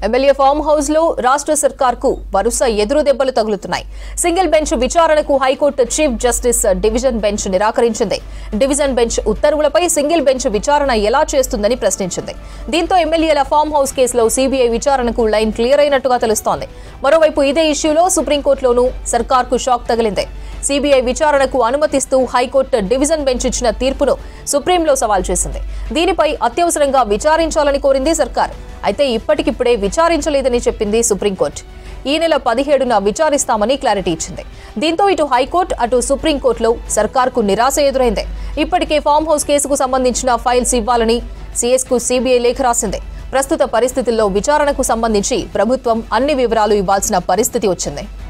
MLA farm house లో రాష్ట్ర సర్కార్కు వరుస ఎదురు దెబ్బలు తగులుతున్నాయి సింగిల్ బెంచ్ విచారణకు high court chief justice division bench నిరాకరించింది డివిజన్ బెంచ్ ఉత్తర్వులపై సింగిల్ బెంచ్ విచారణ ఎలా చేస్తుందని ప్రశ్నించింది దీంతో ఎమ్మెల్యేల ఫామ్ హౌస్ కేసులో సీబీఐ విచారణకు లైన్ క్లియర్ అయినట్టుగా తెలుస్తోంది మరోవైపు ఇదే ఇష్యూలో సుప్రీంకోర్టులోనూ సర్కార్కు షాక్ తగిలింది సీబీఐ విచారణకు అనుమతిస్తూ హైకోర్టు డివిజన్ బెంచ్ ఇచ్చిన తీర్పును సుప్రీంలో సవాల్ చేసింది దీనిపై అత్యవసరంగా విచారించాలని కోరింది సర్కార్ అయితే ఇప్పటికిప్పుడే విచారించలేదని చెప్పింది సుప్రీంకోర్టు ఈ నెల పదిహేడున విచారిస్తామని క్లారిటీ ఇచ్చింది దీంతో ఇటు హైకోర్టు అటు సుప్రీంకోర్టులో సర్కార్కు నిరాశ ఎదురైంది ఇప్పటికే ఫామ్ హౌస్ కేసుకు సంబంధించిన ఫైల్స్ ఇవ్వాలని సీఎస్కు సీబీఐ లేఖ రాసింది ప్రస్తుత పరిస్థితుల్లో విచారణకు సంబంధించి ప్రభుత్వం అన్ని వివరాలు ఇవ్వాల్సిన పరిస్థితి వచ్చింది